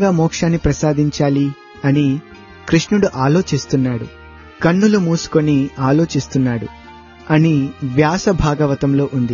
విధంగా మోక్షాన్ని ప్రసాదించాలి అని కృష్ణుడు ఆలోచిస్తున్నాడు కన్నులు మూసుకొని ఆలోచిస్తున్నాడు అని వ్యాస భాగవతంలో ఉంది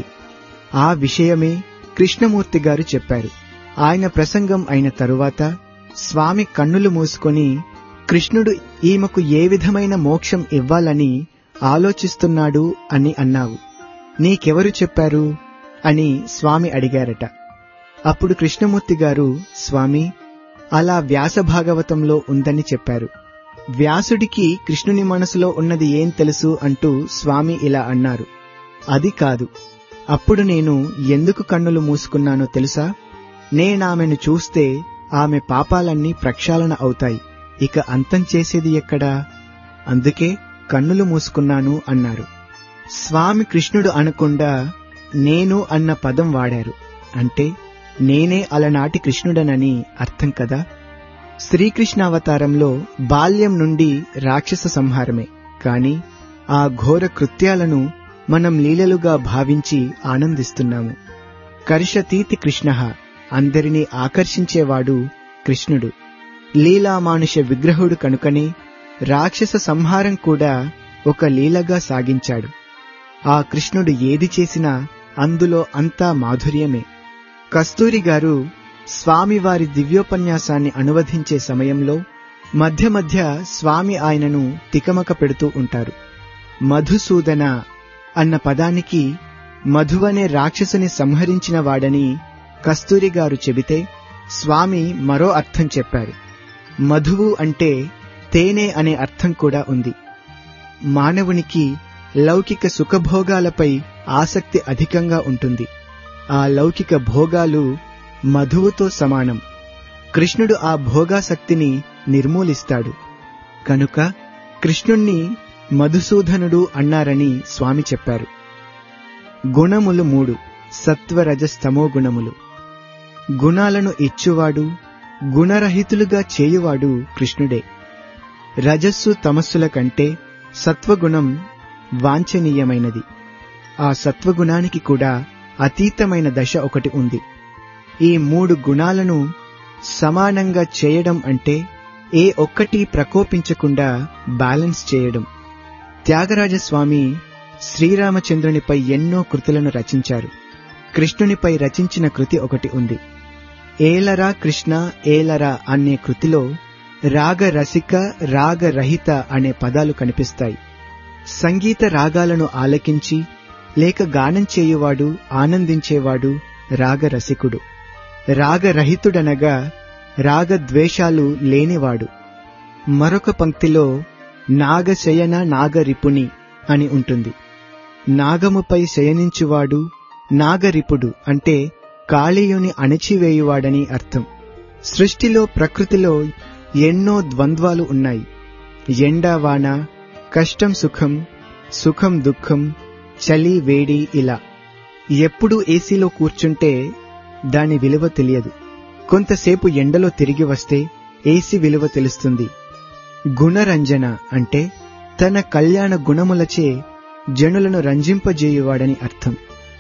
ఆ విషయమే కృష్ణమూర్తి గారు చెప్పారు ఆయన ప్రసంగం అయిన తరువాత స్వామి కన్నులు మూసుకొని కృష్ణుడు ఈమెకు ఏ విధమైన మోక్షం ఇవ్వాలని ఆలోచిస్తున్నాడు అని అన్నావు నీకెవరు చెప్పారు అని స్వామి అడిగారట అప్పుడు కృష్ణమూర్తి గారు స్వామి అలా వ్యాస భాగవతంలో ఉందని చెప్పారు వ్యాసుడికి కృష్ణుని మనసులో ఉన్నది ఏం తెలుసు అంటూ స్వామి ఇలా అన్నారు అది కాదు అప్పుడు నేను ఎందుకు కన్నులు మూసుకున్నానో తెలుసా నేనామెను చూస్తే ఆమె పాపాలన్నీ ప్రక్షాళన అవుతాయి ఇక అంతం చేసేది ఎక్కడా అందుకే కన్నులు మూసుకున్నాను అన్నారు స్వామి కృష్ణుడు అనకుండా నేను అన్న పదం వాడారు అంటే నేనే అలనాటి కృష్ణుడనని అర్థం కదా శ్రీకృష్ణ అవతారంలో బాల్యం నుండి రాక్షస సంహారమే కాని ఆ ఘోర కృత్యాలను మనం లీలలుగా భావించి ఆనందిస్తున్నాము కర్షతీతి కృష్ణ అందరినీ ఆకర్షించేవాడు కృష్ణుడు లీలామానుష విగ్రహుడు కనుకనే రాక్షస సంహారం కూడా ఒక లీలగా సాగించాడు ఆ కృష్ణుడు ఏది చేసినా అందులో అంతా మాధుర్యమే కస్తూరి గారు స్వామివారి దివ్యోపన్యాసాన్ని అనువదించే సమయంలో మధ్య మధ్య స్వామి ఆయనను తికమక పెడుతూ ఉంటారు మధుసూదన అన్న పదానికి మధువనే రాక్షసుని సంహరించిన వాడని కస్తూరి గారు చెబితే స్వామి మరో అర్థం చెప్పారు మధువు అంటే తేనె అనే అర్థం కూడా ఉంది మానవునికి లౌకిక సుఖభోగాలపై ఆసక్తి అధికంగా ఉంటుంది ఆ లౌకిక భోగాలు మధువుతో సమానం కృష్ణుడు ఆ భోగాసక్తిని నిర్మూలిస్తాడు కనుక కృష్ణుణ్ణి మధుసూదనుడు అన్నారని స్వామి చెప్పారు గుణములు మూడు సత్వరజస్తమో గుణములు గుణాలను ఇచ్చువాడు గుణరహితులుగా చేయువాడు కృష్ణుడే రజస్సు తమస్సుల కంటే సత్వగుణం వాంఛనీయమైనది ఆ సత్వగుణానికి కూడా అతీతమైన దశ ఒకటి ఉంది ఈ మూడు గుణాలను సమానంగా చేయడం అంటే ఏ ఒక్కటి ప్రకోపించకుండా బ్యాలెన్స్ చేయడం త్యాగరాజస్వామి శ్రీరామచంద్రునిపై ఎన్నో కృతులను రచించారు కృష్ణునిపై రచించిన కృతి ఒకటి ఉంది ఏలరా కృష్ణ ఏలరా అనే కృతిలో రాగరసిక రాగరహిత అనే పదాలు కనిపిస్తాయి సంగీత రాగాలను ఆలకించి లేక గానం చేయువాడు ఆనందించేవాడు రాగరసికుడు రాగరహితుడనగా రాగద్వేషాలు లేనివాడు మరొక పంక్తిలో నాగశయన నాగరిపుని అని ఉంటుంది నాగముపై శయనించువాడు నాగరిపుడు అంటే కాళీయుని అణచివేయువాడని అర్థం సృష్టిలో ప్రకృతిలో ఎన్నో ద్వంద్వాలు ఉన్నాయి ఎండావాన కష్టం సుఖం సుఖం దుఃఖం చలి వేడి ఇలా ఎప్పుడూ ఏసీలో కూర్చుంటే దాని విలువ తెలియదు కొంతసేపు ఎండలో తిరిగి వస్తే ఏసీ విలువ తెలుస్తుంది గుణరంజన అంటే తన కళ్యాణ గుణములచే జనులను రంజింపజేయువాడని అర్థం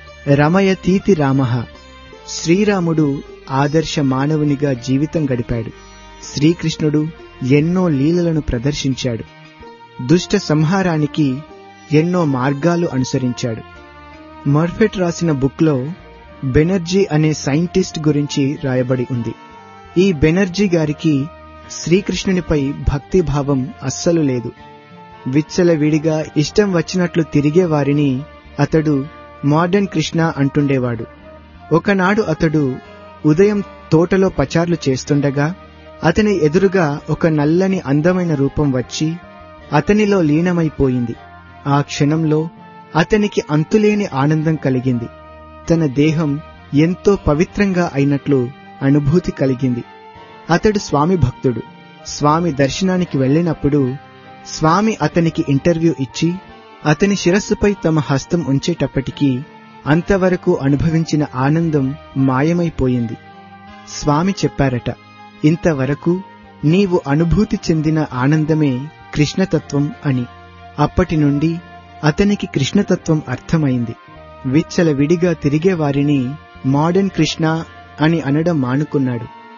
రమయతీతి రామః శ్రీరాముడు ఆదర్శ మానవునిగా జీవితం గడిపాడు శ్రీకృష్ణుడు ఎన్నో లీలలను ప్రదర్శించాడు దుష్ట సంహారానికి ఎన్నో మార్గాలు అనుసరించాడు మర్ఫెట్ రాసిన బుక్లో బెనర్జీ అనే సైంటిస్ట్ గురించి రాయబడి ఉంది ఈ బెనర్జీ గారికి శ్రీకృష్ణునిపై భక్తి భావం అస్సలు లేదు విచ్చలవిడిగా ఇష్టం వచ్చినట్లు తిరిగే వారిని అతడు మోడర్న్ కృష్ణ అంటుండేవాడు ఒకనాడు అతడు ఉదయం తోటలో పచార్లు చేస్తుండగా అతని ఎదురుగా ఒక నల్లని అందమైన రూపం వచ్చి అతనిలో లీనమైపోయింది ఆ క్షణంలో అతనికి అంతులేని ఆనందం కలిగింది తన దేహం ఎంతో పవిత్రంగా అయినట్లు అనుభూతి కలిగింది అతడు స్వామి భక్తుడు స్వామి దర్శనానికి వెళ్ళినప్పుడు స్వామి అతనికి ఇంటర్వ్యూ ఇచ్చి అతని శిరస్సుపై తమ హస్తం ఉంచేటప్పటికీ అంతవరకు అనుభవించిన ఆనందం మాయమైపోయింది స్వామి చెప్పారట ఇంతవరకు నీవు అనుభూతి చెందిన ఆనందమే కృష్ణతత్వం అని అప్పటి నుండి అతనికి కృష్ణతత్వం అర్థమైంది విచ్చల విడిగా తిరిగే వారిని మోడర్న్ కృష్ణ అని అనడం మానుకున్నాడు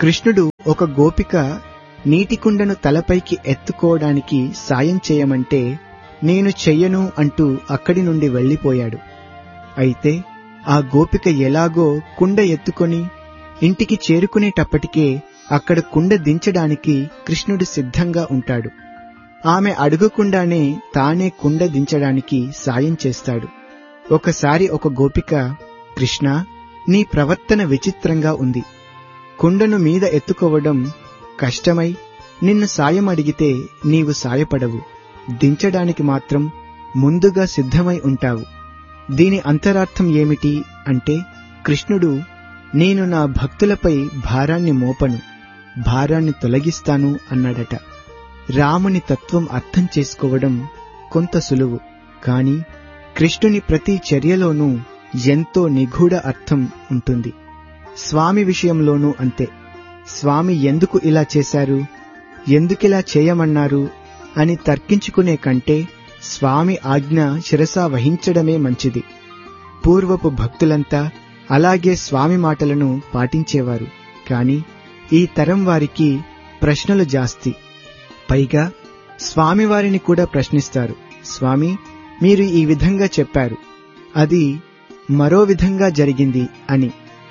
కృష్ణుడు ఒక గోపిక నీటి కుండను తలపైకి ఎత్తుకోవడానికి సాయం చేయమంటే నేను చెయ్యను అంటూ అక్కడి నుండి వెళ్ళిపోయాడు అయితే ఆ గోపిక ఎలాగో కుండ ఎత్తుకొని ఇంటికి చేరుకునేటప్పటికే అక్కడ కుండ దించడానికి కృష్ణుడు సిద్ధంగా ఉంటాడు ఆమె అడగకుండానే తానే కుండ దించడానికి సాయం చేస్తాడు ఒకసారి ఒక గోపిక కృష్ణ నీ ప్రవర్తన విచిత్రంగా ఉంది కుండను మీద ఎత్తుకోవడం కష్టమై నిన్ను సాయం అడిగితే నీవు సాయపడవు దించడానికి మాత్రం ముందుగా సిద్ధమై ఉంటావు దీని అంతరార్థం ఏమిటి అంటే కృష్ణుడు నేను నా భక్తులపై భారాన్ని మోపను భారాన్ని తొలగిస్తాను అన్నాడట రాముని తత్వం అర్థం చేసుకోవడం కొంత సులువు కాని కృష్ణుని ప్రతి చర్యలోనూ ఎంతో నిగూఢ అర్థం ఉంటుంది స్వామి విషయంలోనూ అంతే స్వామి ఎందుకు ఇలా చేశారు ఎందుకిలా చేయమన్నారు అని తర్కించుకునే కంటే స్వామి ఆజ్ఞ శిరసా వహించడమే మంచిది పూర్వపు భక్తులంతా అలాగే స్వామి మాటలను పాటించేవారు కాని ఈ తరం వారికి ప్రశ్నలు జాస్తి పైగా స్వామివారిని కూడా ప్రశ్నిస్తారు స్వామి మీరు ఈ విధంగా చెప్పారు అది మరో విధంగా జరిగింది అని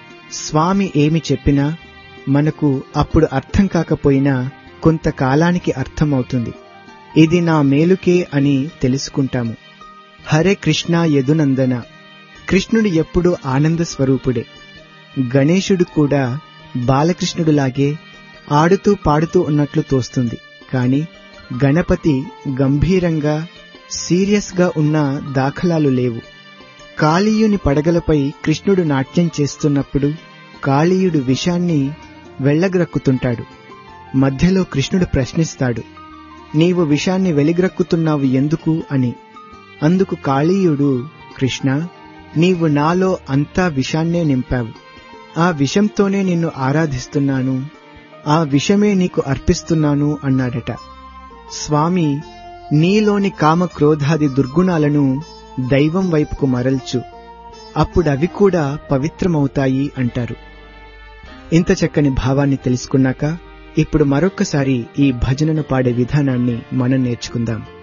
స్వామి ఏమి చెప్పినా మనకు అప్పుడు అర్థం కాకపోయినా కొంతకాలానికి అర్థమవుతుంది ఇది నా మేలుకే అని తెలుసుకుంటాము హరే కృష్ణ యదునందన కృష్ణుడు ఎప్పుడూ ఆనంద స్వరూపుడే గణేశుడు కూడా బాలకృష్ణుడులాగే ఆడుతూ పాడుతూ ఉన్నట్లు తోస్తుంది కాని గణపతి గంభీరంగా సీరియస్గా ఉన్న దాఖలాలు లేవు కాళీయుని పడగలపై కృష్ణుడు నాట్యం చేస్తున్నప్పుడు కాళీయుడు విషాన్ని వెళ్ళగ్రక్కుతుంటాడు మధ్యలో కృష్ణుడు ప్రశ్నిస్తాడు నీవు విషాన్ని వెలిగ్రక్కుతున్నావు ఎందుకు అని అందుకు కాళీయుడు కృష్ణ నీవు నాలో అంతా విషాన్నే నింపావు ఆ విషంతోనే నిన్ను ఆరాధిస్తున్నాను ఆ విషమే నీకు అర్పిస్తున్నాను అన్నాడట స్వామి నీలోని కామ క్రోధాది దుర్గుణాలను దైవం వైపుకు మరల్చు అప్పుడవి కూడా పవిత్రమవుతాయి అంటారు ఇంత చక్కని భావాన్ని తెలుసుకున్నాక ఇప్పుడు మరొక్కసారి ఈ భజనను పాడే విధానాన్ని మనం నేర్చుకుందాం